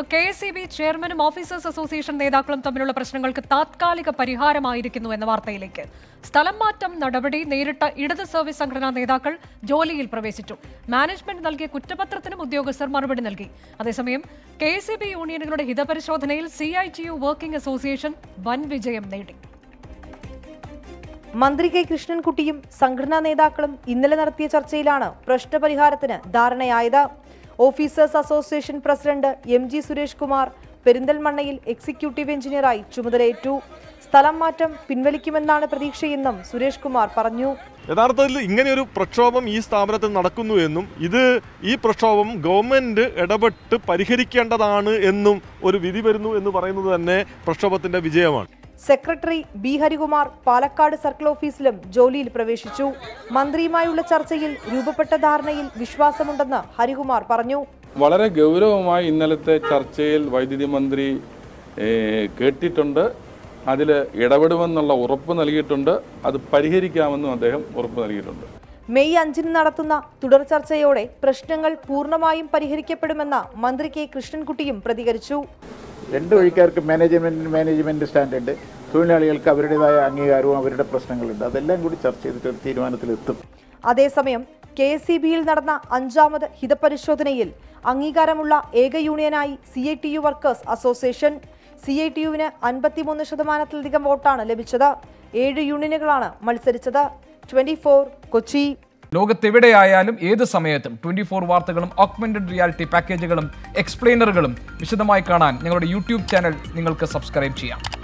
K S E B ചെയർമാനും officers association നേതാക്കളും തമ്മിലുള്ള പ്രശ്നങ്ങൾക്ക് താത്കാലിക പരിഹാരമായിരിക്കുന്നു എന്ന വാർത്തയിലേക്ക് സ്ഥലം മാറ്റം നടപടി നേരിട്ട ഇടത് സർവീസ് സംഘടനാ നേതാക്കൾ ജോലിയിൽ പ്രവേശിച്ചു മാനേജ്മെന്റ് നൽകിയ കുറ്റപത്രത്തിനും ഉദ്യോഗസ്ഥർ മറുപടി നൽകി അതേസമയം കെ എസ് ഇ ബി യൂണിയനുകളുടെ ഹിതപരിശോധനയിൽ C I T U working association വൻ വിജയം നേടി മന്ത്രി കെ കൃഷ്ണൻകുട്ടിയും സംഘടനാ നേതാക്കളും ഇന്നലെ നടത്തിയ ചർച്ചയിലാണ് പ്രശ്നപരിഹാരത്തിന് ധാരണയായത് officers association president M G Suresh Kumar പെരിന്തൽമണ്ണയിൽ എക്സിക്യൂട്ടീവ് എഞ്ചിനീയറായി ചുമതലയേറ്റു സ്ഥലം മാറ്റം പിൻവലിക്കുമെന്നാണ് പ്രതീക്ഷയെന്നും സുരേഷ് കുമാർ പറഞ്ഞു യഥാർത്ഥത്തിൽ ഇങ്ങനെയൊരു പ്രക്ഷോഭം ഈ സ്ഥാപനത്തിൽ നടക്കുന്നു എന്നും ഇത് ഈ പ്രക്ഷോഭം ഗവൺമെന്റ് ഇടപെട്ട് പരിഹരിക്കേണ്ടതാണ് എന്നും ഒരു വിധി വരുന്നു എന്ന് പറയുന്നത് തന്നെ പ്രക്ഷോഭത്തിന്റെ വിജയമാണ് secretary B Harikumar Palakkad circle ഓഫീസിലും ജോലിയിൽ പ്രവേശിച്ചു മന്ത്രിയുമായുള്ള ചർച്ചയിൽ രൂപപ്പെട്ട ധാരണയിൽ വിശ്വാസമുണ്ടെന്ന് ഹരികുമാർ പറഞ്ഞു വളരെ ഗൗരവമായി ഇന്നലത്തെ ചർച്ചയിൽ വൈദ്യുതി മന്ത്രി ഏഹ്, കേട്ടിട്ടുണ്ട് അതിൽ ഇടപെടുമെന്നുള്ള ഉറപ്പ് നൽകിയിട്ടുണ്ട് അത് പരിഹരിക്കാമെന്നും അദ്ദേഹം ഉറപ്പ് നൽകിയിട്ടുണ്ട് മെയ് അഞ്ചിന് നടത്തുന്ന തുടർ ചർച്ചയോടെ പ്രശ്നങ്ങൾ പൂർണ്ണമായും പരിഹരിക്കപ്പെടുമെന്ന മന്ത്രി കെ കൃഷ്ണൻകുട്ടിയും പ്രതികരിച്ചു രണ്ട് വഴിക്കാർക്ക് മാനേജ്മെന്റ് മാനേജ്മെന്റ് സ്റ്റാൻഡേർഡ് തൊഴിലാളികൾക്ക് അവരുടേതായ അംഗീകാരവും അവരുടെ പ്രശ്നങ്ങളുണ്ട് അതെല്ലാം കൂടി ചർച്ച ചെയ്തിട്ട് ഒരു തീരുമാനത്തിലെത്തും അതേസമയം കെ എസ് സി ബിയിൽ നടന്ന അഞ്ചാമത് ഹിതപരിശോധനയിൽ അംഗീകാരമുള്ള ഏക യൂണിയനായി C I T U workers association C I T യുവിന് അൻപത്തിമൂന്ന് ശതമാനത്തിലധികം വോട്ടാണ് ലഭിച്ചത് ഏഴ് യൂണിയനുകളാണ് മത്സരിച്ചത് ട്വന്റി കൊച്ചി ലോകത്തെവിടെയായാലും ഏത് സമയത്തും ട്വന്റി ഫോർ വാർത്തകളും ഓഗ്മെന്റഡ് റിയാലിറ്റി പാക്കേജുകളും എക്സ്പ്ലെയിനറുകളും വിശദമായി കാണാൻ ഞങ്ങളുടെ യൂട്യൂബ് ചാനൽ നിങ്ങൾക്ക് സബ്സ്ക്രൈബ് ചെയ്യാം